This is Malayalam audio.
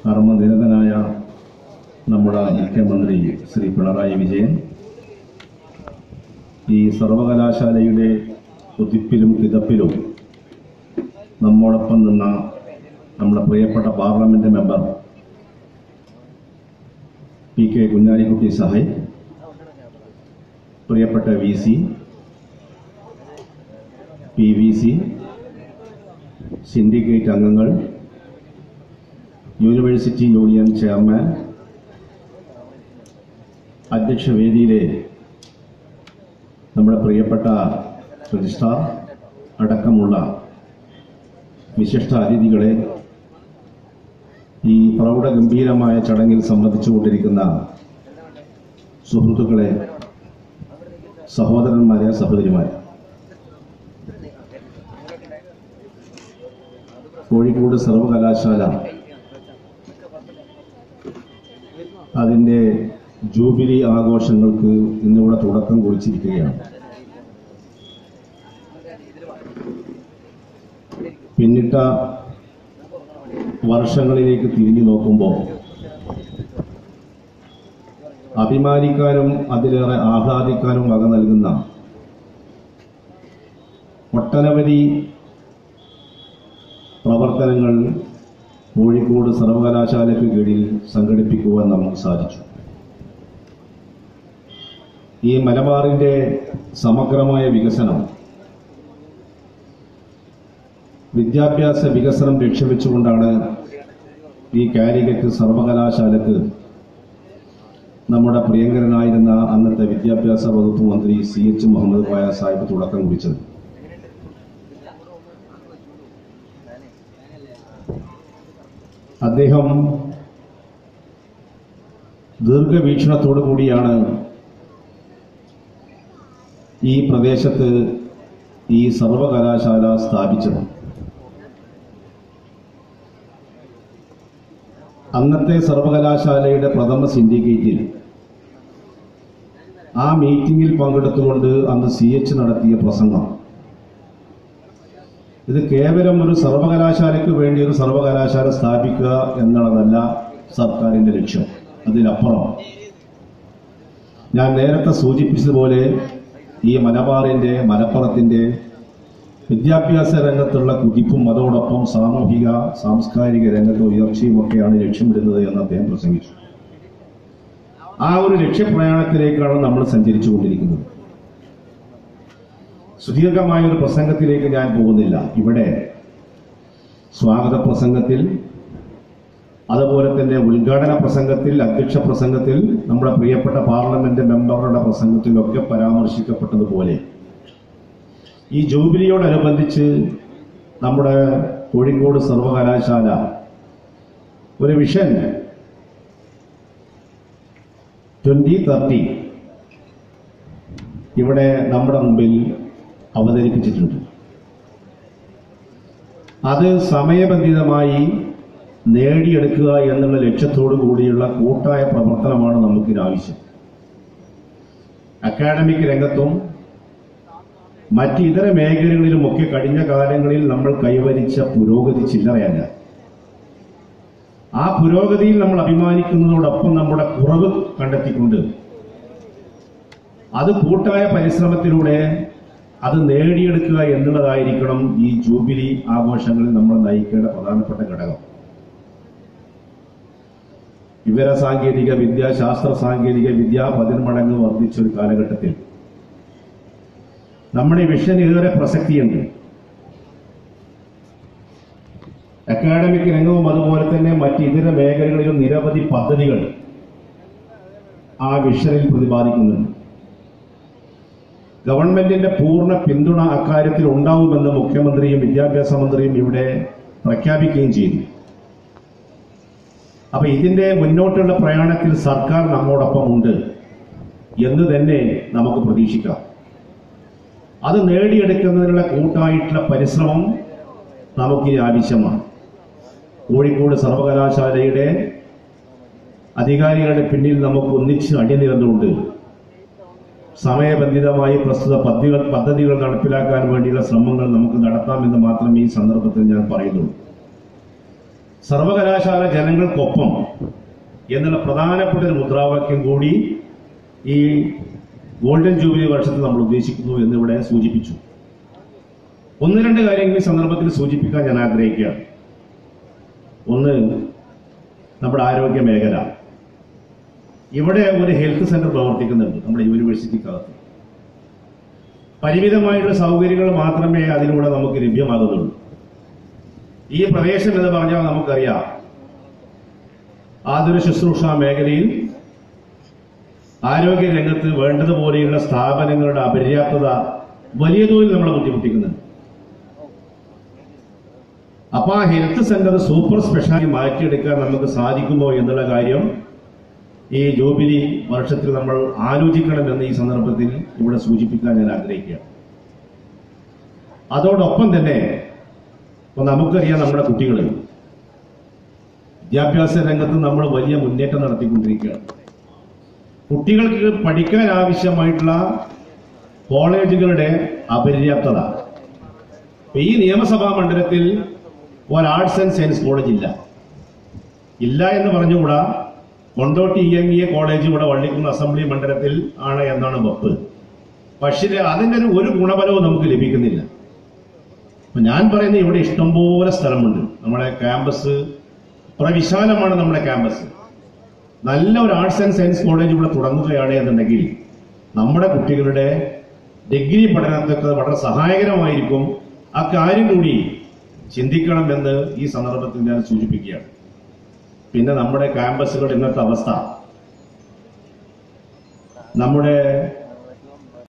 കർമ്മനിരതനായ നമ്മുടെ മുഖ്യമന്ത്രി ശ്രീ പിണറായി വിജയൻ ഈ സർവകലാശാലയുടെ കുതിപ്പിലും കിതപ്പിലും നമ്മോടൊപ്പം നിന്ന നമ്മുടെ പ്രിയപ്പെട്ട parliament member P K Kunhalikutty സഹായ് പ്രിയപ്പെട്ട V C P V C syndicate അംഗങ്ങൾ യൂണിവേഴ്സിറ്റി യൂണിയൻ ചെയർമാൻ അധ്യക്ഷ വേദിയിലെ നമ്മുടെ പ്രിയപ്പെട്ട രജിസ്ട്രാർ അടക്കമുള്ള വിശിഷ്ട അതിഥികളെ ഈ പ്രൗഢഗംഭീരമായ ചടങ്ങിൽ സംബന്ധിച്ചുകൊണ്ടിരിക്കുന്ന സുഹൃത്തുക്കളെ സഹോദരന്മാരെ സഹോദരിമാരെ കോഴിക്കോട് സർവകലാശാല അതിൻ്റെ ജൂബിലി ആഘോഷങ്ങൾക്ക് ഇന്നിവിടെ തുടക്കം കുറിച്ചിരിക്കുകയാണ് പിന്നിട്ട വർഷങ്ങളിലേക്ക് തിരിഞ്ഞു നോക്കുമ്പോൾ അഭിമാനിക്കാനും അതിലേറെ ആഹ്ലാദിക്കാനും വക നൽകുന്ന ഒട്ടനവധി പ്രവർത്തനങ്ങൾ കോഴിക്കോട് സർവകലാശാലയ്ക്ക് കീഴിൽ സംഘടിപ്പിക്കുവാൻ നമുക്ക് സാധിച്ചു ഈ മലബാറിന്റെ സമഗ്രമായ വികസനം വിദ്യാഭ്യാസ വികസനം ലക്ഷ്യവെച്ചുകൊണ്ടാണ് ഈ കാലിക്കറ്റ് സർവകലാശാലക്ക് നമ്മുടെ പ്രിയങ്കരനായിരുന്ന അന്നത്തെ വിദ്യാഭ്യാസ വകുപ്പ് മന്ത്രി സി എച്ച് മുഹമ്മദ് കോയ സാഹിബ് തുടക്കം കുറിച്ചത് അദ്ദേഹം ദീർഘവീക്ഷണത്തോടു കൂടിയാണ് ഈ പ്രദേശത്ത് ഈ സർവകലാശാല സ്ഥാപിച്ചത് അന്നത്തെ സർവകലാശാലയുടെ പ്രഥമ സിൻഡിക്കേറ്റിൽ ആ മീറ്റിംഗിൽ പങ്കെടുത്തുകൊണ്ട് അന്ന് സി എച്ച് നടത്തിയ പ്രസംഗം ഇത് കേവലം ഒരു സർവകലാശാലയ്ക്ക് വേണ്ടി ഒരു സർവകലാശാല സ്ഥാപിക്കുക എന്നുള്ളതല്ല സർക്കാരിന്റെ ലക്ഷ്യം അതിനപ്പുറം ഞാൻ നേരത്തെ സൂചിപ്പിച്ചതുപോലെ ഈ മലബാറിന്റെ മലപ്പുറത്തിന്റെ വിദ്യാഭ്യാസ രംഗത്തുള്ള കുതിപ്പും അതോടൊപ്പം സാമൂഹിക സാംസ്കാരിക രംഗത്തെ ഉയർച്ചയും ഒക്കെയാണ് ലക്ഷ്യമിടുന്നത് എന്ന് അദ്ദേഹം പ്രസംഗിച്ചു ആ ഒരു ലക്ഷ്യപ്രയാണത്തിലേക്കാണ് നമ്മൾ സഞ്ചരിച്ചുകൊണ്ടിരിക്കുന്നത് സുദീർഘമായ ഒരു പ്രസംഗത്തിലേക്ക് ഞാൻ പോകുന്നില്ല ഇവിടെ സ്വാഗത പ്രസംഗത്തിൽ അതുപോലെ തന്നെ ഉദ്ഘാടന പ്രസംഗത്തിൽ അധ്യക്ഷ പ്രസംഗത്തിൽ നമ്മുടെ പ്രിയപ്പെട്ട പാർലമെന്റ് മെമ്പറുടെ പ്രസംഗത്തിലൊക്കെ പരാമർശിക്കപ്പെട്ടതുപോലെ ഈ ജൂബിലിയോടനുബന്ധിച്ച് നമ്മുടെ കോഴിക്കോട് സർവകലാശാല ഒരു വിഷൻ ട്വന്റി തേർട്ടി ഇവിടെ നമ്മുടെ മുമ്പിൽ അവതരിപ്പിച്ചിട്ടുണ്ട് അത് സമയബന്ധിതമായി നേടിയെടുക്കുക എന്നുള്ള ലക്ഷ്യത്തോടു കൂടിയുള്ള കൂട്ടായ പ്രവർത്തനമാണ് നമുക്കിന് ആവശ്യം അക്കാഡമിക് രംഗത്തും മറ്റ് ഇതര മേഖലകളിലുമൊക്കെ കഴിഞ്ഞ കാലങ്ങളിൽ നമ്മൾ കൈവരിച്ച പുരോഗതി ചില്ലറയല്ല ആ പുരോഗതിയിൽ നമ്മൾ അഭിമാനിക്കുന്നതോടൊപ്പം നമ്മുടെ കുറവ് കണ്ടെത്തിക്കൊണ്ട് അത് കൂട്ടായ പരിശ്രമത്തിലൂടെ അത് നേടിയെടുക്കുക എന്നുള്ളതായിരിക്കണം ഈ ജൂബിലി ആഘോഷങ്ങളിൽ നമ്മൾ നയിക്കേണ്ട പ്രധാനപ്പെട്ട ഘടകം വിവര സാങ്കേതിക വിദ്യ ശാസ്ത്ര സാങ്കേതിക വിദ്യ പതിന്മടങ്ങ് വർദ്ധിച്ച ഒരു കാലഘട്ടത്തിൽ നമ്മുടെ വിഷൻ ഏറെ പ്രസക്തിയുണ്ട് അക്കാഡമിക് രംഗവും അതുപോലെ തന്നെ മറ്റ് ഇതര മേഖലകളിലും നിരവധി പദ്ധതികൾ ആ വിഷനിൽ പ്രതിപാദിക്കുന്നുണ്ട് ഗവൺമെന്റിന്റെ പൂർണ്ണ പിന്തുണ അക്കാര്യത്തിൽ ഉണ്ടാവുമെന്ന് മുഖ്യമന്ത്രിയും വിദ്യാഭ്യാസ മന്ത്രിയും ഇവിടെ പ്രഖ്യാപിക്കുകയും ചെയ്തു അപ്പൊ ഇതിന്റെ മുന്നോട്ടുള്ള പ്രയാണത്തിൽ സർക്കാർ നമ്മോടൊപ്പം ഉണ്ട് എന്ന് തന്നെ നമുക്ക് പ്രതീക്ഷിക്കാം അത് നേടിയെടുക്കുന്നതിനുള്ള കൂട്ടായിട്ടുള്ള പരിശ്രമം നമുക്കിനി ആവശ്യമാണ് കോഴിക്കോട് സർവകലാശാലയുടെ അധികാരികളുടെ പിന്നിൽ നമുക്ക് ഒന്നിച്ച് അണിനിരന്നുകൊണ്ട് സമയബന്ധിതമായി പ്രസ്തുത പദ്ധതികൾ പദ്ധതികൾ നടപ്പിലാക്കാൻ വേണ്ടിയുള്ള ശ്രമങ്ങൾ നമുക്ക് നടത്താമെന്ന് മാത്രമേ ഈ സന്ദർഭത്തിൽ ഞാൻ പറയുന്നുള്ളൂ സർവകലാശാല ജനങ്ങൾക്കൊപ്പം എന്നുള്ള പ്രധാനപ്പെട്ട ഒരു മുദ്രാവാക്യം കൂടി ഈ ഗോൾഡൻ ജൂബിലി വർഷത്തിൽ നമ്മൾ ഉദ്ദേശിക്കുന്നു എന്നിവിടെ സൂചിപ്പിച്ചു ഒന്ന് രണ്ട് കാര്യങ്ങൾ ഈ സന്ദർഭത്തിൽ സൂചിപ്പിക്കാൻ ഞാൻ ആഗ്രഹിക്കുകയാണ് ഒന്ന് നമ്മുടെ ആരോഗ്യ മേഖല ഇവിടെ ഒരു ഹെൽത്ത് സെന്റർ പ്രവർത്തിക്കുന്നുണ്ട് നമ്മുടെ യൂണിവേഴ്സിറ്റിക്കകത്ത് പരിമിതമായിട്ടുള്ള സൗകര്യങ്ങൾ മാത്രമേ അതിലൂടെ നമുക്ക് ലഭ്യമാകുന്നുള്ളൂ ഈ പ്രദേശം എന്ന് പറഞ്ഞാൽ നമുക്കറിയാം ആതുര ശുശ്രൂഷ മേഖലയിൽ ആരോഗ്യ രംഗത്ത് വേണ്ടതുപോലെയുള്ള സ്ഥാപനങ്ങളുടെ അപര്യാപ്തത വലിയ തോതിൽ നമ്മളെ ബുദ്ധിമുട്ടിക്കുന്നുണ്ട് അപ്പൊ ആ ഹെൽത്ത് സെന്റർ സൂപ്പർ സ്പെഷ്യാലിറ്റി മാറ്റിയെടുക്കാൻ നമുക്ക് സാധിക്കുമോ എന്നുള്ള കാര്യം ഈ ജൂബിലി വർഷത്തിൽ നമ്മൾ ആലോചിക്കണമെന്ന് ഈ സന്ദർഭത്തിൽ ഇവിടെ സൂചിപ്പിക്കാൻ ഞാൻ ആഗ്രഹിക്കുകയാണ് അതോടൊപ്പം തന്നെ ഇപ്പൊ നമുക്കറിയാം നമ്മുടെ കുട്ടികൾ വിദ്യാഭ്യാസ രംഗത്ത് നമ്മൾ വലിയ മുന്നേറ്റം നടത്തിക്കൊണ്ടിരിക്കുകയാണ് കുട്ടികൾക്ക് പഠിക്കാൻ ആവശ്യമായിട്ടുള്ള കോളേജുകളുടെ അപര്യാപ്തത ഇപ്പൊ ഈ നിയമസഭാ മണ്ഡലത്തിൽ ഒരു ആർട്സ് ആൻഡ് സയൻസ് കോളേജ് ഇല്ല ഇല്ല എന്ന് പറഞ്ഞുകൂടാ Kondotty E M E A college ഇവിടെ വള്ളിക്കുന്ന് അസംബ്ലി മണ്ഡലത്തിൽ ആണ് എന്നാണ് വപ്പ് പക്ഷേ അതിന്റെ ഒരു ഒരു ഗുണഫലവും നമുക്ക് ലഭിക്കുന്നില്ല അപ്പൊ ഞാൻ പറയുന്നത് ഇവിടെ ഇഷ്ടംപോലെ സ്ഥലമുണ്ട് നമ്മുടെ ക്യാമ്പസ് പ്രവിശാലമാണ് നമ്മുടെ ക്യാമ്പസ് നല്ല ഒരു ആർട്സ് ആൻഡ് സയൻസ് കോളേജ് ഇവിടെ തുടങ്ങുകയാണ് എന്നുണ്ടെങ്കിൽ നമ്മുടെ കുട്ടികളുടെ ഡിഗ്രി പഠനത്തൊക്കെ വളരെ സഹായകരമായിരിക്കും ആ കാര്യം കൂടി ചിന്തിക്കണമെന്ന് ഈ സന്ദർഭത്തിൽ ഞാൻ സൂചിപ്പിക്കുകയാണ് പിന്നെ നമ്മുടെ ക്യാമ്പസുകളുടെ ഇന്നത്തെ അവസ്ഥ നമ്മുടെ